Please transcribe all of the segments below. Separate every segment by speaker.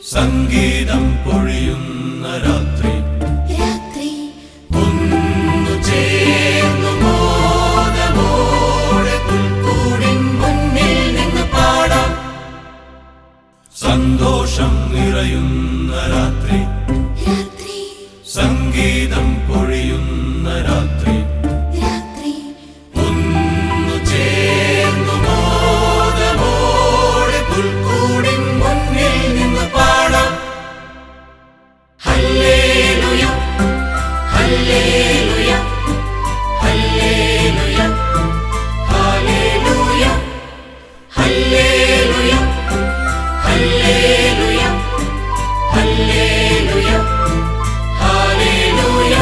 Speaker 1: സംഗീതം പൊഴിയുന്ന രാത്രി
Speaker 2: രാത്രി
Speaker 1: ഒന്നു ചേർന്നു മോദമോടെ പുൽക്കൂടിൻ മുന്നിൽ നിന്ന് പാടാം സന്തോഷം നിറയുന്ന രാത്രി
Speaker 2: രാത്രി
Speaker 1: സംഗീതം പൊഴിയുന്ന രാത്രി
Speaker 2: രാത്രി
Speaker 1: ഒന്നു ചേർന്നു മോദമോടെ പുൽക്കൂടിൻ മുന്നിൽ നിന്ന് പാടാം ഹല്ലേലൂയ ഹല്ലേലൂയ ഹല്ലേലൂയ ഹല്ലേലൂയ ഹല്ലേലൂയ ഹല്ലേലൂയ ഹല്ലേലൂയ ഹല്ലേലൂയ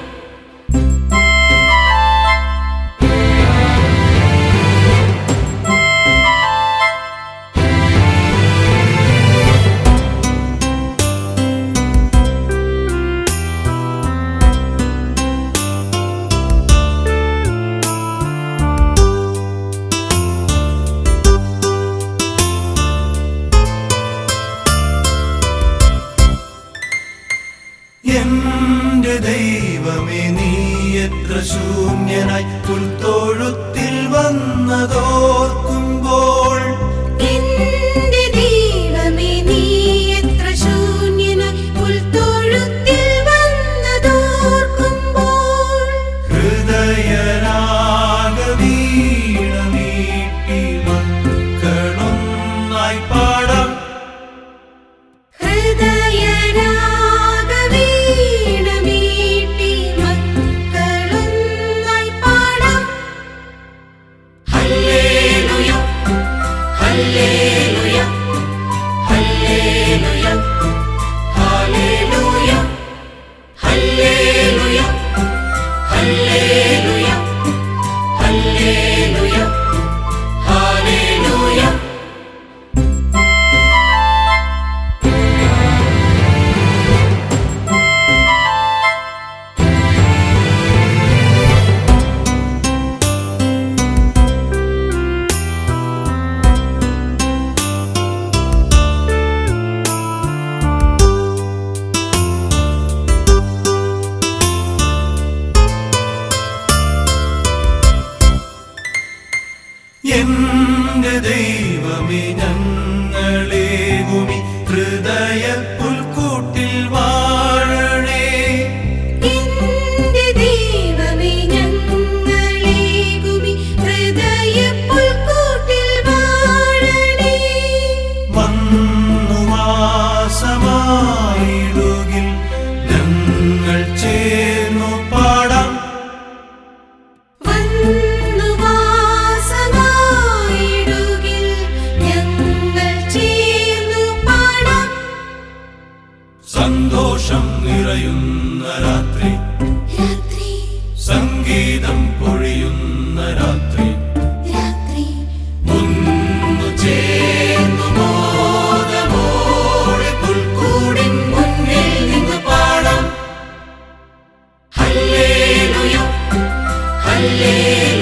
Speaker 1: എന്റെ ദൈവമേ നീ എത്ര ശൂന്യനായി പുൽത്തൊഴുത്തിൽ വന്നതോർക്കുമ്പോൾ
Speaker 2: എന്റെ ദൈവമേ നീ എത്ര ശൂന്യനായി പുൽത്തൊഴുത്തിൽ വന്നതോർക്കുമ്പോൾ
Speaker 1: ഹൃദയരാഗ വീണമീട്ടി മക്കളൊന്നായി പാടാം
Speaker 2: ഹൃദയരാഗവീണമീട്ടി മക്കളൊന്നായി പാടാം
Speaker 1: ഹല്ലേലൂയ ഹല്ലേലൂയ ഹല്ലേലൂയ ഹല്ലേലൂയ ഹല്ലേലൂയ ഹല്ലേലൂയ ഹല്ലേലൂയ ഹല്ലേലൂയ എന്റെ ദൈവമേ ഞങ്ങളെ ഭൂമി ഹൃദയ പുൽക്കൂട്ടിൽ വാഴണേ
Speaker 2: എന്റെ ദൈവമേ ഞങ്ങളെ ഭൂമി ഹൃദയപ്പുൽക്കൂട്ടിൽ വാഴണേ
Speaker 1: വന്നു വാസമായിടുകിൽ ഞങ്ങൾ ചേർന്നു പാടാം
Speaker 2: വന്നു വാസമായിടുകിൽ ഞങ്ങൾ ചേർന്നു പാടാം
Speaker 1: സന്തോഷം നിറയുന്ന രാത്രി
Speaker 2: രാത്രി
Speaker 1: സംഗീതം പൊഴിയുന്ന രാത്രി
Speaker 2: രാത്രി
Speaker 1: ഒന്നു ചേർന്നു മോദമോടെ പുൽക്കൂടിൻ മുന്നിൽ നിന്ന് പാടാം ഹല്ലേലൂയ ഹല്ലേലൂയ